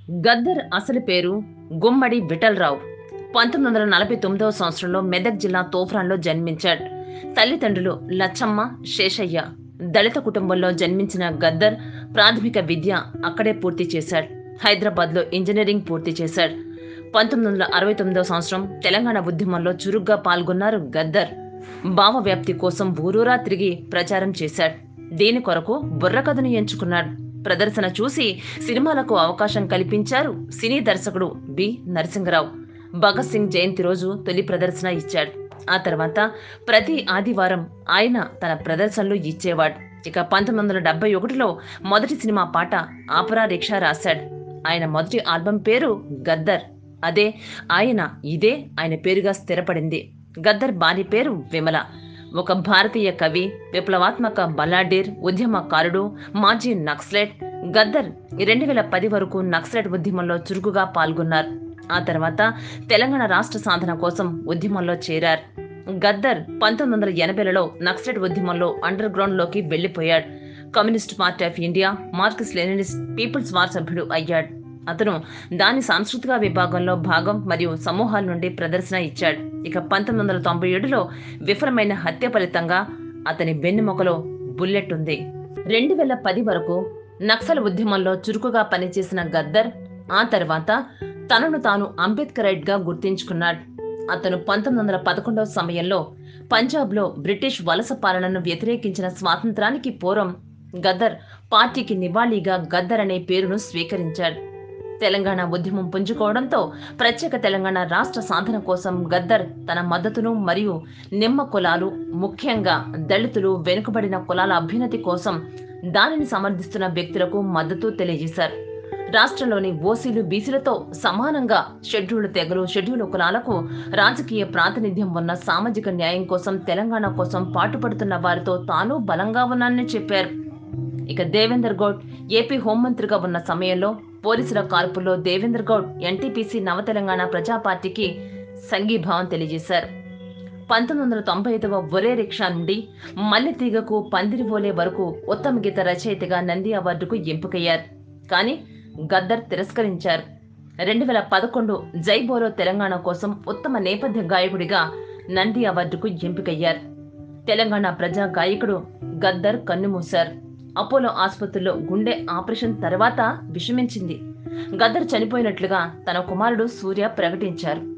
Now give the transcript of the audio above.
గద్దర్ అసలు పేరు గుమ్మడి విఠలరావు పంతొమ్మిది వందల నలభై తొమ్మిదవ సంవత్సరంలో మెదక్ జిల్లా తోఫ్రాన్లో జన్మించాడు తల్లిదండ్రులు లచ్చమ్మ శేషయ్య దళిత కుటుంబంలో జన్మించిన గద్దర్ ప్రాథమిక విద్య అక్కడే పూర్తి చేశాడు హైదరాబాద్లో ఇంజనీరింగ్ పూర్తి చేశాడు పంతొమ్మిది వందల అరవై తొమ్మిదవ సంవత్సరం తెలంగాణ ఉద్యమంలో చురుగ్గా పాల్గొన్నారు గద్దర్ భావ వ్యాప్తి కోసం ఊరూరా తిరిగి ప్రచారం చేశాడు దీని కొరకు బుర్రకథను ఎంచుకున్నాడు ప్రదర్శన చూసి సినిమాలకు అవకాశం కల్పించారు సినీ దర్శకుడు బి నరసింహరావు భగత్ సింగ్ జయంతి రోజు తొలి ప్రదర్శన ఇచ్చాడు ఆ తర్వాత ప్రతి ఆదివారం ఆయన తన ప్రదర్శనలు ఇచ్చేవాడు ఇక పంతొమ్మిది వందల డెబ్బై ఒకటిలో మొదటి సినిమా పాట ఆపరా రిక్షా రాశాడు ఆయన మొదటి ఆల్బం పేరు గద్దర్ అదే ఆయన ఇదే ఆయన పేరుగా స్థిరపడింది గద్దర్ భార్య పేరు విమల ఒక భారతీయ కవి విప్లవాత్మక బలాడీర్ ఉద్యమకారుడు మాజీ నక్సలెట్ గద్దర్ రెండు వేల పది వరకు నక్సలెట్ ఉద్యమంలో చురుకుగా పాల్గొన్నారు ఆ తర్వాత తెలంగాణ రాష్ట్ర సాధన కోసం ఉద్యమంలో చేరారు గద్దర్ పంతొమ్మిది వందల ఎనభైలలో నక్సలెట్ ఉద్యమంలో అండర్ గ్రౌండ్ లోకి వెళ్లిపోయాడు communist party of India Marxist Leninist people's war సభ్యుడు అయ్యాడు అతను దాని సాంస్కృతిక విభాగంలో భాగం మరియు సమూహాల నుండి ప్రదర్శన ఇచ్చాడు ఇక పంతొమ్మిది వందల తొంభై ఏడులో విఫలమైన హత్య ఫలితంగా అతని వెన్నెముకలో బుల్లెట్ ఉంది రెండు వేల పది వరకు నక్సల్ ఉద్యమంలో చురుకుగా పనిచేసిన గద్దర్ ఆ తర్వాత తనను తాను అంబేద్కరైట్ గా గుర్తించుకున్నాడు అతను పంతొమ్మిది వందల పదకొండవ సమయంలో పంజాబ్లో బ్రిటిష్ వలస పాలనను వ్యతిరేకించిన స్వాతంత్రానికి పూర్వం గద్దర్ పార్టీకి నివాళిగా గద్దర్ అనే పేరును స్వీకరించాడు తెలంగాణ ఉద్యమం పుంజుకోవడంతో ప్రత్యేక తెలంగాణ రాష్ట్ర సాధన కోసం గద్దర్ తన మద్దతును మరియు నిమ్మ కులాలు ముఖ్యంగా దళితులు వెనుకబడిన కులాల అభ్యున్నతి కోసం దానిని సమర్థిస్తున్న వ్యక్తులకు మద్దతు తెలియజేశారు రాష్ట్రంలోని ఓసీలు బీసీలతో సమానంగా షెడ్యూల్ తెగలు షెడ్యూల్ కులాలకు రాజకీయ ప్రాతినిధ్యం ఉన్న సామాజిక న్యాయం కోసం తెలంగాణ కోసం పాటుపడుతున్న వారితో తాను బలంగా ఉన్నానని చెప్పారు ఇక దేవేందర్ గౌడ్ ఏపీ హోంమంత్రిగా ఉన్న సమయంలో పోలీసుల కాల్పుల్లో దేవేంద్ర గౌడ్ ఎన్టీపీసీ నవ తెలంగాణ ప్రజా పార్టీకి సంఘీభావం తెలియజేశారు పంతొమ్మిది వందల తొంభై ఐదవ ఒరే రిక్షా నుండి మల్లెతీగకు పందిరివోలే వరకు ఉత్తమ గీత రచయితగా నంది అవార్డుకు ఎంపికయ్యారు కానీ గద్దర్ తిరస్కరించారు రెండు వేల పదకొండు జై బోలో తెలంగాణ కోసం ఉత్తమ నేపథ్య గాయకుడిగా నంది అవార్డుకు ఎంపికయ్యారు తెలంగాణ ప్రజా గాయకుడు గద్దర్ కన్నుమూశారు అపోలో ఆసుపత్రిలో గుండె ఆపరేషన్ తర్వాత విషమించింది గద్దర్ చనిపోయినట్లుగా తన కుమారుడు సూర్య ప్రకటించారు